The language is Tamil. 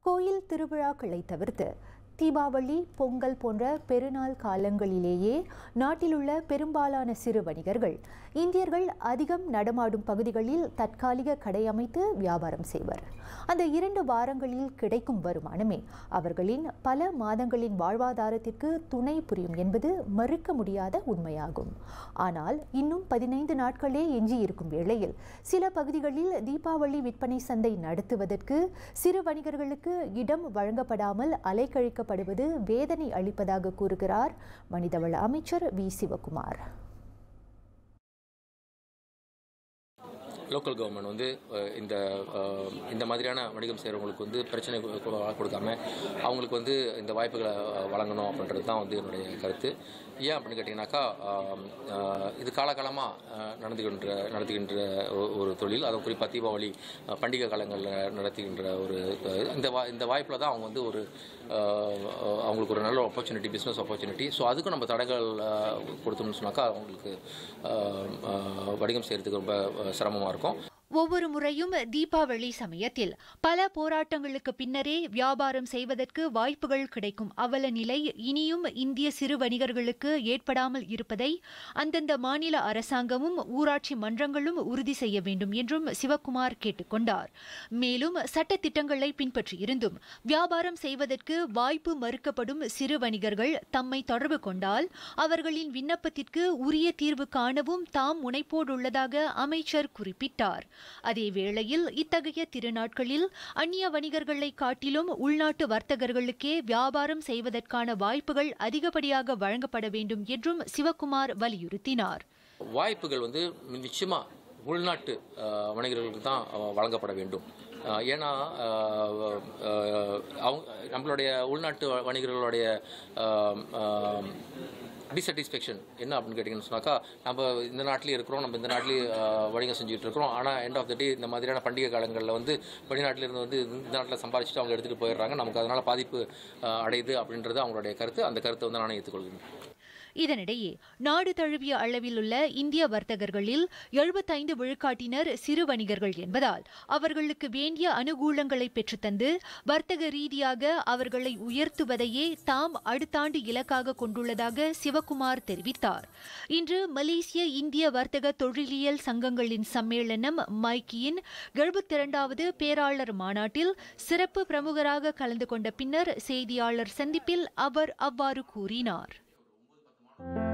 கோயில் திருவிழாக்களை தவிர்த்து தீபாவளி பொங்கல் போன்ற பெருநாள் காலங்களிலேயே நாட்டிலுள்ள பெரும்பாலான சிறு வணிகர்கள் இந்தியர்கள் அதிகம் நடமாடும் பகுதிகளில் தற்காலிக கடை அமைத்து வியாபாரம் செய்வர் அந்த இரண்டு வாரங்களில் கிடைக்கும் வருமானமே அவர்களின் பல மாதங்களின் வாழ்வாதாரத்திற்கு துணை புரியும் என்பது மறுக்க முடியாத உண்மையாகும் ஆனால் இன்னும் பதினைந்து நாட்களே எஞ்சியிருக்கும் வேளையில் சில பகுதிகளில் தீபாவளி விற்பனை சந்தை நடத்துவதற்கு சிறு வணிகர்களுக்கு இடம் வழங்கப்படாமல் அலைக்கழிக்கப்படுவது வேதனை அளிப்பதாக கூறுகிறார் மனிதவள அமைச்சர் வி சிவகுமார் லோக்கல் கவர்மெண்ட் வந்து அஹ், இந்த அஹ், இந்த மாதிரியான வணிகம் செய்கிறவங்களுக்கு வந்து பிரச்சனை கு- கு- கொடுக்காம அவங்களுக்கு வந்து இந்த வாய்ப்புகளை அஹ், வழங்கணும் அப்படின்றது தான் வந்து என்னுடைய கருத்து ஏன் அப்படின்னு கேட்டிங்கனாக்கா ஆம், அஹ், இது காலகாலமாக நடந்துகின்ற நடத்துகின்ற ஒ- ஒரு தொழில் அதுவும் குறிப்பாக தீபாவளி அஹ், பண்டிகை காலங்களில் நடத்துகின்ற ஒரு அஹ், இந்த வா இந்த வாய்ப்பில் தான் அவங்க வந்து ஒரு அஹ், அஹ், அவங்களுக்கு ஒரு நல்ல ஆப்பர்ச்சுனிட்டி பிஸ்னஸ் ஆப்பர்ச்சுனிட்டி ஸோ அதுக்கும் நம்ம தடைகள் அஹ், கொடுத்தோம்னு சொன்னாக்கா அவங்களுக்கு அஹ், அஹ், வணிகம் செய்கிறதுக்கு ரொம்ப அஹ், சிரமமா இருக்கும் ஒவ்வொரு முறையும் தீபாவளி சமயத்தில் பல போராட்டங்களுக்கு பின்னரே வியாபாரம் செய்வதற்கு வாய்ப்புகள் கிடைக்கும் அவல நிலை இனியும் இந்திய சிறு வணிகர்களுக்கு ஏற்படாமல் இருப்பதை அந்தந்த மாநில அரசாங்கமும் ஊராட்சி மன்றங்களும் உறுதி செய்ய வேண்டும் என்றும் சிவக்குமார் கேட்டுக்கொண்டார் மேலும் சட்ட திட்டங்களை பின்பற்றியிருந்தும் வியாபாரம் செய்வதற்கு வாய்ப்பு மறுக்கப்படும் சிறு வணிகர்கள் தம்மை தொடர்பு கொண்டால் அவர்களின் விண்ணப்பத்திற்கு உரிய தீர்வு காணவும் தாம் முனைப்போடுள்ளதாக அமைச்சர் குறிப்பிட்டார் அதே வேளையில் இத்தகைய திருநாட்களில் அந்நிய வணிகர்களை காட்டிலும் உள்நாட்டு வர்த்தகர்களுக்கே வியாபாரம் செய்வதற்கான வாய்ப்புகள் அதிகப்படியாக வழங்கப்பட வேண்டும் என்றும் சிவக்குமார் வலியுறுத்தினார் வாய்ப்புகள் வந்து நிச்சயமா உள்நாட்டு அஹ், வணிகர்களுக்கு தான் அஹ், வழங்கப்பட வேண்டும் அஹ், ஏன்னா அஹ், அஹ், அவங்க நம்மளுடைய உள்நாட்டு வ- வணிகர்களுடைய டிசாட்டிஸ்ஃபேக்ஷன் என்ன அப்படின்னு கேட்டிங்கன்னு சொன்னாக்கா நம்ம இந்த நாட்டிலேயே இருக்கிறோம் நம்ம இந்த நாட்டிலேயே அஹ், வணிகம் செஞ்சுட்டு இருக்கிறோம் ஆனால் எண்ட் ஆஃப் த டே இந்த மாதிரியான பண்டிகை காலங்களில் வந்து வெளிநாட்டில இருந்து வந்து இந்த நாட்டில் சம்பாதிச்சுட்டு அவங்க எடுத்துகிட்டு போயிடுறாங்க நமக்கு அதனால் பாதிப்பு அஹ், அடையுது அப்படின்றது அவங்களுடைய கருத்து அந்த கருத்தை வந்து நானே ஏற்றுக்கொள்கிறேன் இதனிடையே நாடு தழுவிய அளவிலுள்ள இந்திய வர்த்தகர்களில் எழுபத்தைந்து விழுக்காட்டினர் சிறு வணிகர்கள் என்பதால் அவர்களுக்கு வேண்டிய அனுகூலங்களை பெற்றுத்தந்து வர்த்தக ரீதியாக அவர்களை உயர்த்துவதையே தாம் அடுத்த ஆண்டு இலக்காக கொண்டுள்ளதாக சிவக்குமார் தெரிவித்தார் இன்று மலேசிய இந்திய வர்த்தக தொழிலியல் சங்கங்களின் சம்மேளனம் மைக்கியின் எழுபத்தி இரண்டாவது பேராளர் மாநாட்டில் சிறப்பு பிரமுகராக கலந்து கொண்ட பின்னர் செய்தியாளர் சந்திப்பில் அவர் அவ்வாறு கூறினார்